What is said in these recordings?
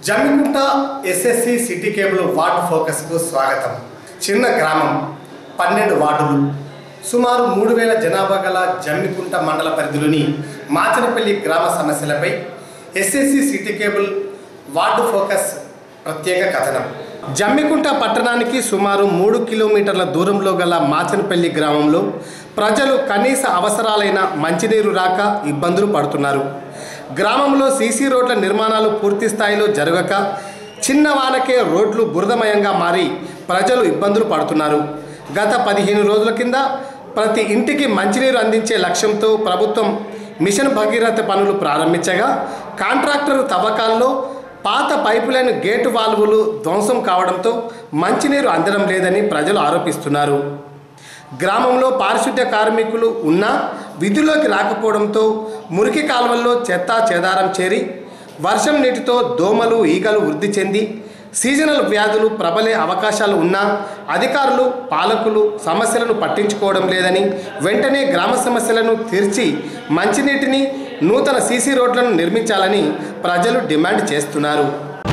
Jammikunta SSC city cable ward ఫోకస్కు స్వాగతం చిన్న గ్రామం పన్నెండు వార్డులు సుమారు మూడు వేల జనాభా గల జమ్మికుంట మండల పరిధిలోని మాచనపల్లి గ్రామ సమస్యలపై SSC city cable ward focus ప్రత్యేక కథనం జమ్మికుంట పట్టణానికి సుమారు మూడు కిలోమీటర్ల దూరంలో గల మాచనపల్లి గ్రామంలో ప్రజలు కనీస అవసరాలైన మంచినీరు రాక ఇబ్బందులు పడుతున్నారు గ్రామంలో సీసీ రోడ్ల నిర్మాణాలు పూర్తి స్థాయిలో జరగక చిన్న వానకే రోడ్లు బురదమయంగా మారి ప్రజలు ఇబ్బందులు పడుతున్నారు గత పదిహేను రోజుల కింద ప్రతి ఇంటికి మంచినీరు అందించే లక్ష్యంతో ప్రభుత్వం మిషన్ భగీరథ పనులు ప్రారంభించగా కాంట్రాక్టర్ తవ్వకాల్లో పాత పైపులైన గేటు వాల్వులు ధ్వంసం కావడంతో మంచినీరు అందడం లేదని ప్రజలు ఆరోపిస్తున్నారు గ్రామంలో పారిశుద్ధ్య కార్మికులు ఉన్నా విధుల్లోకి రాకపోవడంతో మురికి కాలువల్లో చెత్త చెదారం చేరి వర్షం నీటితో దోమలు ఈగలు వృద్ధి చెంది సీజనల్ వ్యాధులు ప్రబలే అవకాశాలు ఉన్నా అధికారులు పాలకులు సమస్యలను పట్టించుకోవడం లేదని వెంటనే గ్రామ సమస్యలను తీర్చి మంచినీటిని నూతన సీసీ రోడ్లను నిర్మించాలని ప్రజలు డిమాండ్ చేస్తున్నారు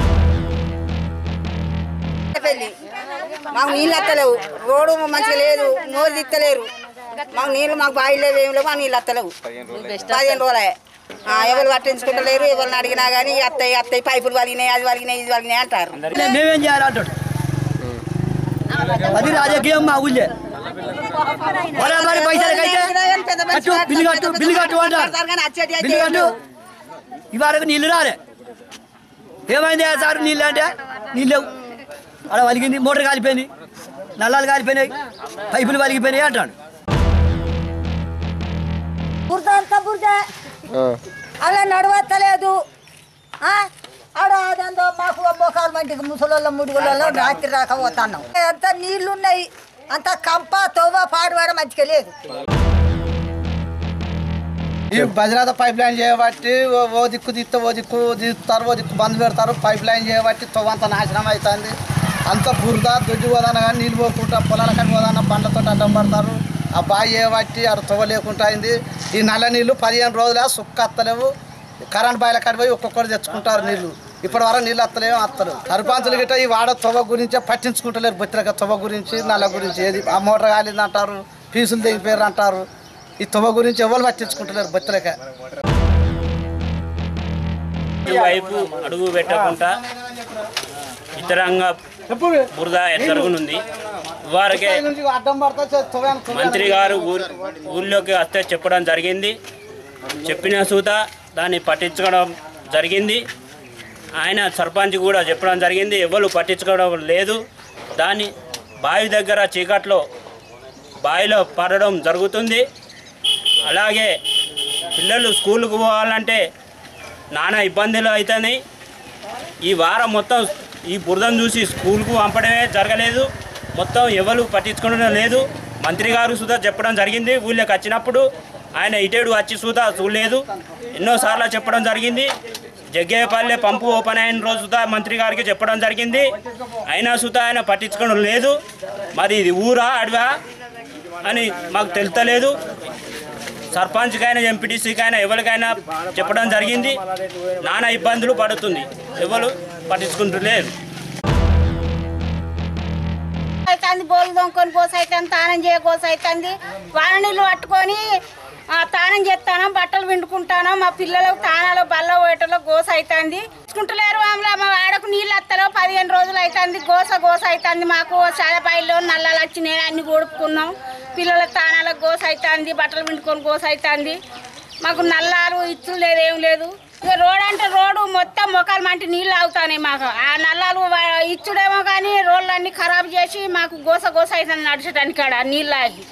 పెళ్ళి మాకు నీళ్ళు వస్తలేవు రోడ్డు మంచిగా లేదు మోరు తిత్తలేరు మాకు నీళ్ళు మాకు బావి లేవు ఏం లేవు మాకు నీళ్ళు వస్తలేవు పదిహేను రోజులే ఆ, ఎవరు పట్టించుకుంటలేరు ఎవరిని అడిగినా కానీ అత్తయ్య అత్తయ్య పైపులు వలిగినాయి అది వలిగినాయి ఇది వలిగినాయి అంటారు మేమేం చేయాలి అంటాడు అది రాజకీయం మా ఊళ్ళే బరాబరి పైసలకైతే కట్టు బిల్లు కట్టు బిల్లు కట్టు అంటారు బిల్లు కట్టు ఇవాళకు నీళ్ళు రాలే ఏమైంది సార్ నీళ్ళు అంటే నీళ్ళు లేవు అలా వలిగింది మోటార్ కాలిపోయింది నల్లాలు కాలిపోయినాయి పైపులు వలిగిపోయినాయి అంటాడు బురద అంతా బురద అలా నడవత్తలేదు ఆ? ఆడ అదేందో మాకు మోకాలు మంటికి ముసలోళ్ళ ముడుగులలో రాత్రి రాక పోతున్నాం అంత నీళ్లు ఉన్నాయి అంత కంప తోవ పాడువాడ మంచిగా లేదు ఈ భద్రత పైప్ లైన్ చేయబట్టి ఓ- ఓ దిక్కు తీస్తే ఓ దిక్కు తీస్తారు ఓ దిక్కు బంద్ పెడతారు పైప్ లైన్ చేయబట్టి తొవ్వంత నాశనం అవుతుంది అంత బురద దొడ్డి పోదాన కానీ నీళ్ళు పోకుండా పొలాల కని పోదాన పండ్లతో అడ్డం పడతారు ఆ బావి చేయబట్టి అక్కడ తొవ్వ లేకుండా అయింది ఈ నల్ల నీళ్ళు పదిహేను రోజులే సుక్క అత్తలేవు కరెంట్ బాయిల కాడి పోయి ఒక్కొక్కరు తెచ్చుకుంటారు నీళ్ళు ఇప్పటి వరకు నీళ్ళు అత్తలేవు అత్తరు సర్పంచులు గిట్ట ఈ వాడ తొవ్వ గురించే పట్టించుకుంటలేరు బొత్తిరక తొవ్వ గురించి నల్ల గురించి ఏది ఆ మోటార్ కాలింది అంటారు ఫీజులు దిగిపోయారు అంటారు ఈ తొవ్వ గురించి ఎవరు పట్టించుకుంటలేరు బొత్తిరక వైపు అడుగు పెట్టకుండా ఇతరంగా బురద ఎత్తరుగునుంది వారికే అడ్డం పడతా తొవ్వ మంత్రి గారు ఊర్ ఊళ్ళోకి వస్తే చెప్పడం జరిగింది చెప్పిన సూత దాన్ని పట్టించుకోవడం జరిగింది ఆయన సర్పంచ్ కూడా చెప్పడం జరిగింది ఎవరు పట్టించుకోవడం లేదు దాన్ని బావి దగ్గర చీకట్లో బావిలో పడడం జరుగుతుంది అలాగే పిల్లలు స్కూల్కి పోవాలంటే నానా ఇబ్బందులు అవుతున్నాయి ఈ వారం మొత్తం ఈ బురదను చూసి స్కూల్కు పంపడమే జరగలేదు మొత్తం ఎవరు పట్టించుకోవడం లేదు మంత్రి గారు సుధా చెప్పడం జరిగింది ఊళ్ళోకి వచ్చినప్పుడు ఆయన ఇటేడు వచ్చి సుధా చూడలేదు ఎన్నోసార్లు చెప్పడం జరిగింది జగ్గేపల్లె పంపు ఓపెన్ అయిన రోజు సుధా మంత్రి గారికి చెప్పడం జరిగింది అయినా సుధా ఆయన పట్టించుకోవడం లేదు మరి ఇది ఊరా అడవా అని మాకు తెలుస్తలేదు సర్పంచ్కైనా ఎంపీటీసీకైనా ఎవరికైనా చెప్పడం జరిగింది నానా ఇబ్బందులు పడుతుంది ఎవరు పట్టించుకుంటలేరు అవుతుంది బోలు దొంకొని పోస అవుతుంది తానం చేయ కోస అవుతుంది వాన నీళ్ళు పట్టుకొని ఆ, తానం చేస్తాను బట్టలు విండుకుంటాను మా పిల్లలకు తానాలు బల్ల పోయేటలో గోస అవుతుంది చూసుకుంటలేరు ఆమె మా వాడకు నీళ్ళు వస్తలో పదిహేను రోజులు అవుతుంది గోస గోస అవుతుంది మాకు సాదపాయిలో నల్లలు వచ్చినాయి అన్ని కొడుకున్నాం పిల్లల తానాలకు గోస అవుతుంది బట్టలు విండుకొని గోస అవుతుంది మాకు నల్లాలు ఇచ్చులు లేదు ఏం లేదు ఇక రోడ్ అంటే రోడ్డు మొత్తం మొక్కలు మంటి నీళ్ళు అవుతాయి మాకు ఆ నల్లాలు వా- ఇచ్చుడేమో కానీ రోడ్లు అన్ని ఖరాబ్ చేసి మాకు గోస గోస అవుతుంది నడిచడానికి కాడ నీళ్ళు ఆగి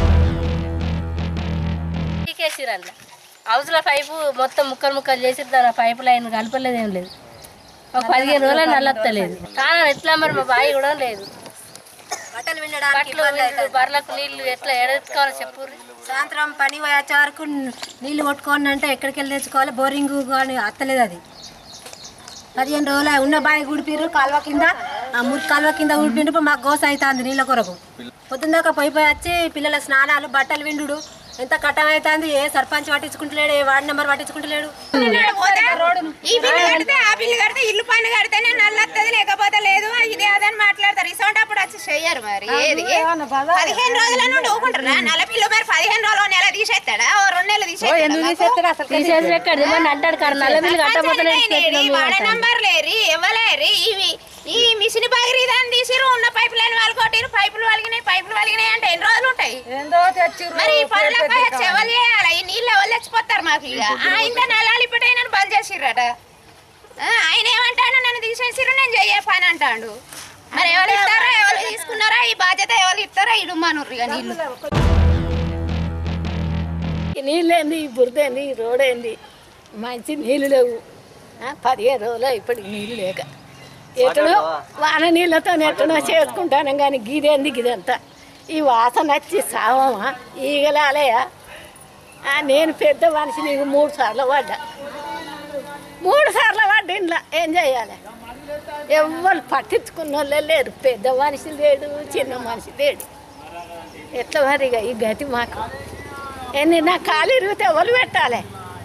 పీకేసిరల్ల హౌస్లో పైపు మొత్తం ముక్కలు ముక్కలు చేసి దాని పైపు లైన్ కలపలేదు ఏం లేదు ఒక పదిహేను రోజులు నల్లత్తలేదు తాను ఎట్లా మరి మా బావి కూడా లేదు బట్టలు వినడానికి బట్టలు నీళ్ళు, బర్రెలకు నీళ్లు ఎట్లా ఎడెత్తుకోవాలో చెప్పు సాయంత్రం పని వచ్చే వరకు నీళ్ళు కొట్టుకోండి అంటే ఎక్కడికి వెళ్ళి తెచ్చుకోవాలి బోరింగ్ కానీ అత్తలేదు అది పదిహేను రోజులు ఉన్న బావి గుడిపిర్రు కాలువ కింద ఆ మురికి కాలువ కింద ఉడిపిండ్రు మాకు గోస అవుతుంది నీళ్ళ కొరకు పొద్దున్న దాకా పోయి పోయి వచ్చి పిల్లల స్నానాలు బట్టలు విండు ఎంత కట్టం అవుతుంది ఏ సర్పంచ్ పట్టించుకుంటలేడు ఏ వార్డు నెంబర్ పట్టించుకుంటలేడు ఈ బిల్లు కడితే ఆ బిల్లు కడితే ఇల్లు పన్ను కడితేనే నల్లొస్తుంది లేకపోతే లేదు ఇది అదని మాట్లాడతారు ఇసోంటి అప్పుడు వచ్చి చెయ్యరు మరి ఏది పదిహేను రోజుల నుండి ఊకుంటారా నల్ల పిల్లు మరి పదిహేను రోజులు నెల తీసేస్తాడా ఓ రెండు నెలలు తీసేస్తాడా తీసేసి ఎక్కడ ఏమన్నా అంటాడు కాదు నల్ల బిల్లు కట్టబోతలేదు వాడ నంబర్ లేరి ఇవ్వలేరి ఇవి ఈ మిషన్ బగిరి దాన్ని తీసిరు ఉన్న పైప్ లైన్ వాళ్ళు కొట్టిరు పైపులు వలిగినాయి పైపులు వలిగినాయి అంటే ఎన్ని రోజులు ఉంటాయి మరి ఈ పనులకు చెవలు చేయాలి ఈ నీళ్ళు ఎవరు తెచ్చిపోతారు మాకు ఇక ఆయన నలాలు ఇప్పుడైనా బంద్ చేసిర్రట ఆ, ఆయన ఏమంటాడు నన్ను తీసేసిరు నేను చెయ్యే పని అంటాడు మరి ఎవరు ఇస్తారా ఎవరు తీసుకున్నారా ఈ బాధ్యత ఎవరు ఇస్తారా ఇడుమ్మనుర్రు ఇక నీళ్ళు నీళ్ళేంది ఈ బురద ఏంది ఈ రోడ్ ఏంది మంచి నీళ్ళు లేవు ఆ, పదిహేను రోజులు ఇప్పటికి నీళ్ళు లేక ఎటనో వాన నీళ్ళతో ఎట్టనో చేసుకుంటాను కానీ గిదేంది గిదంతా ఈ వాసన వచ్చి సావమా ఈగలాలయా ఆ, నేను పెద్ద మనిషి నీకు మూడు సార్లు పడ్డా మూడు సార్లు పడ్డా ఇంట్లో ఏం చేయాలి ఎవ్వరు పట్టించుకున్న వాళ్ళే లేరు పెద్ద మనిషి లేడు చిన్న మనిషి లేడు ఎట్లా మరి ఇక ఈ గతి మాకు ఎన్ని నా కాలు ఇరిగితే ఎవరు పెట్టాలి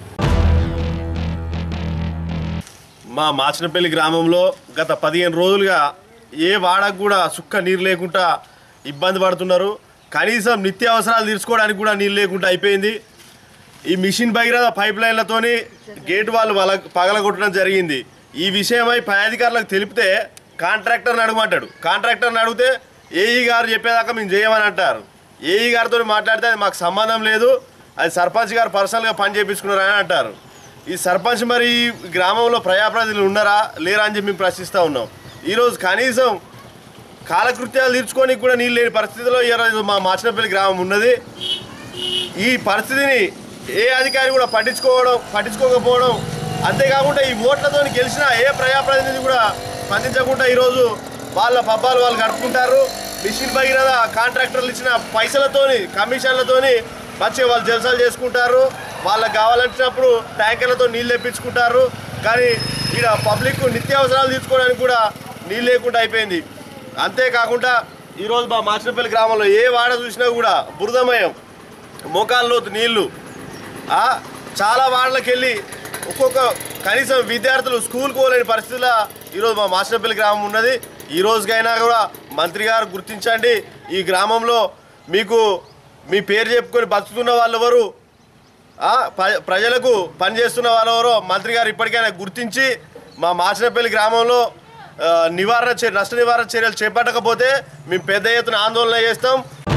మా మాచినపల్లి గ్రామంలో గత పదిహేను రోజులుగా ఏ వాడకు కూడా సుక్క నీరు లేకుండా ఇబ్బంది పడుతున్నారు కనీసం నిత్య అవసరాలు తీర్చుకోవడానికి కూడా నీళ్ళు లేకుండా అయిపోయింది ఈ మిషన్ భగీరథ పైప్ లైన్లతోని గేట్ వాళ్ళు వల పగలగొట్టడం జరిగింది ఈ విషయమై పై అధికారులకు తెలిపితే కాంట్రాక్టర్ని అడగమంటాడు కాంట్రాక్టర్ని అడిగితే ఏఈ గారు చెప్పేదాకా మేము చేయమని అంటారు ఏఈ గారితో మాట్లాడితే అది మాకు సంబంధం లేదు అది సర్పంచ్ గారు పర్సనల్గా పని చేయించుకున్నారని అంటారు ఈ సర్పంచ్ మరి ఈ గ్రామంలో ప్రజాప్రతినిధులు ఉన్నారా లేరా అని చెప్పి మేము ప్రశ్నిస్తూ ఉన్నాం ఈరోజు కనీసం కాలకృత్యాలు తీర్చుకొని కూడా నీళ్ళు లేని పరిస్థితిలో ఈరోజు మా మాచినపల్లి గ్రామం ఉన్నది ఈ పరిస్థితిని ఏ అధికారి కూడా పట్టించుకోవడం పట్టించుకోకపోవడం అంతేకాకుండా ఈ ఓట్లతో గెలిచిన ఏ ప్రజాప్రతినిధి కూడా స్పందించకుండా ఈరోజు వాళ్ళ పబ్బాలు వాళ్ళు గడుపుకుంటారు మిషన్ భగీరథ కాంట్రాక్టర్లు ఇచ్చిన పైసలతోని కమిషన్లతోని మంచిగా వాళ్ళు జలసాలు చేసుకుంటారు వాళ్ళకి కావాలంటున్నప్పుడు ట్యాంకర్లతో నీళ్ళు తెప్పించుకుంటారు కానీ ఇక్కడ పబ్లిక్ నిత్యావసరాలు తీర్చుకోవడానికి కూడా నీళ్ళు లేకుండా అయిపోయింది అంతేకాకుండా ఈరోజు మా మాచినపల్లి గ్రామంలో ఏ వాడ చూసినా కూడా బురదమయం మోకాల్లో నీళ్లు ఆ, చాలా వాడలకు వెళ్ళి ఒక్కొక్క కనీసం విద్యార్థులు స్కూల్కి పోలేని పరిస్థితిలో ఈరోజు మా మాస్టర్పల్లి గ్రామం ఉన్నది ఈ రోజుకైనా కూడా మంత్రి గారు గుర్తించండి ఈ గ్రామంలో మీకు మీ పేరు చెప్పుకొని బతుకుతున్న వాళ్ళు ఎవరు ఆ, ప్ర- ప్రజలకు పనిచేస్తున్న వాళ్ళు ఎవరో మంత్రి గారు ఇప్పటికైనా గుర్తించి మా మాచినపల్లి గ్రామంలో ఆ, నివారణ చర్య నష్ట నివారణ చర్యలు చేపట్టకపోతే మేము పెద్ద ఎత్తున ఆందోళన చేస్తాం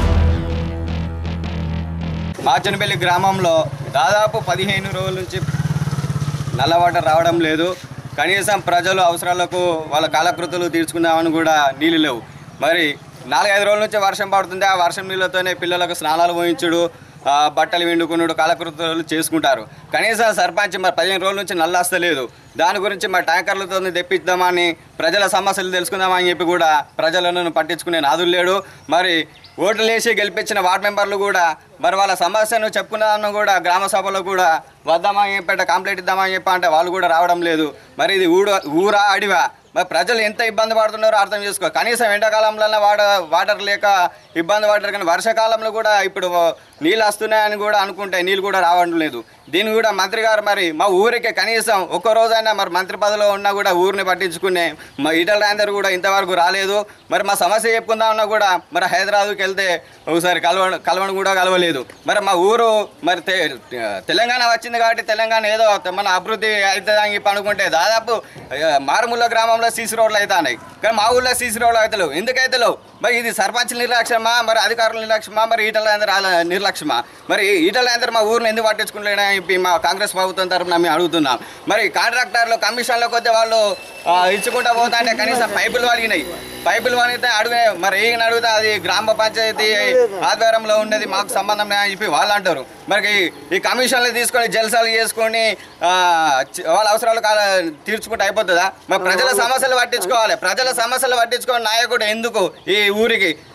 మాచనపల్లి గ్రామంలో దాదాపు పదిహేను రోజుల నుంచి నల్ల వాటర్ రావడం లేదు కనీసం ప్రజలు అవసరాలకు వాళ్ళ కాలకృతులు తీర్చుకుందామని కూడా నీళ్ళు లేవు మరి నాలుగైదు రోజుల నుంచి వర్షం పడుతుంది ఆ వర్షం నీళ్ళతోనే పిల్లలకు స్నానాలు పోయించుడు ఆ, బట్టలు విండుకున్నాడు కాలకృతులు చేసుకుంటారు కనీసం సర్పంచ్ మరి పదిహేను రోజుల నుంచి నల్ల వస్తలేదు దాని గురించి మా ట్యాంకర్లతో తెప్పిద్దామని ప్రజల సమస్యలు తెలుసుకుందామని చెప్పి కూడా ప్రజలను పట్టించుకునే నాదులు లేడు మరి ఓట్లు వేసి గెలిపించిన వార్డు మెంబర్లు కూడా మరి వాళ్ళ సమస్యను చెప్పుకున్నాను కూడా గ్రామ సభలో కూడా వద్దామని చెప్పి కంప్లైంట్ ఇద్దామని చెప్పి అంటే వాళ్ళు కూడా రావడం లేదు మరి ఇది ఊడ ఊరా అడివా మరి ప్రజలు ఎంత ఇబ్బంది పడుతున్నారో అర్థం చేసుకో కనీసం ఎండాకాలంలో వాడ వాటర్ లేక ఇబ్బంది పడతారు కానీ వర్షాకాలంలో కూడా ఇప్పుడు నీళ్ళు వస్తున్నాయని కూడా అనుకుంటే నీళ్ళు కూడా రావడం లేదు దీన్ని కూడా మంత్రి గారు మరి మా ఊరికి కనీసం ఒక్క రోజైనా మరి మంత్రి పదవిలో ఉన్నా కూడా ఊరిని పట్టించుకునే మా ఈటల రాందర్ కూడా ఇంతవరకు రాలేదు మరి మా సమస్య చెప్పుకుందామన్నా కూడా మరి హైదరాబాద్కి వెళ్తే ఒకసారి కలవ కలవడం కూడా కలవలేదు మరి మా ఊరు మరి తె- తెలంగాణ వచ్చింది కాబట్టి తెలంగాణ ఏదో మన అభివృద్ధి అవుతుంది అని చెప్పి అనుకుంటే దాదాపు ఆ, మారుమూల గ్రామంలో సీసీ రోడ్లు అవుతున్నాయి కానీ మా ఊళ్ళో సీసీ రోడ్లు అవుతలేవు ఎందుకు అవుతలేవు మరి ఇది సర్పంచ్ నిర్లక్ష్యమా మరి అధికారుల నిర్లక్ష్యమా మరి ఈటల రాందర్ నిర్లక్ష్యమా మరి ఈటల రాందర్ మా ఊరిని ఎందుకు పట్టించుకుంటలేడని చెప్పి మా కాంగ్రెస్ ప్రభుత్వం తరఫున మేము అడుగుతున్నాం మరి కాంట్రాక్టర్లు కమిషన్లకు వస్తే వాళ్ళు ఆ, ఇచ్చుకుంటా పోతా అంటే కనీసం పైపులు వలిగినాయి పైపులు వలిగితే అడిగే మరి ఏం అడిగితే అది గ్రామ పంచాయతీ ఆధ్వర్యంలో ఉన్నది మాకు సంబంధం లేదని చెప్పి వాళ్ళు అంటారు మరి ఈ- ఈ కమిషన్లు తీసుకొని జల్సాలు చేసుకొని ఆ, చి- వాళ్ళ అవసరాలు కా- తీర్చుకుంటే అయిపోతుందా మరి ప్రజల సమస్యలు పట్టించుకోవాలి ప్రజల సమస్యలు పట్టించుకోని నాయకుడు ఎందుకు ఈ ఊరికి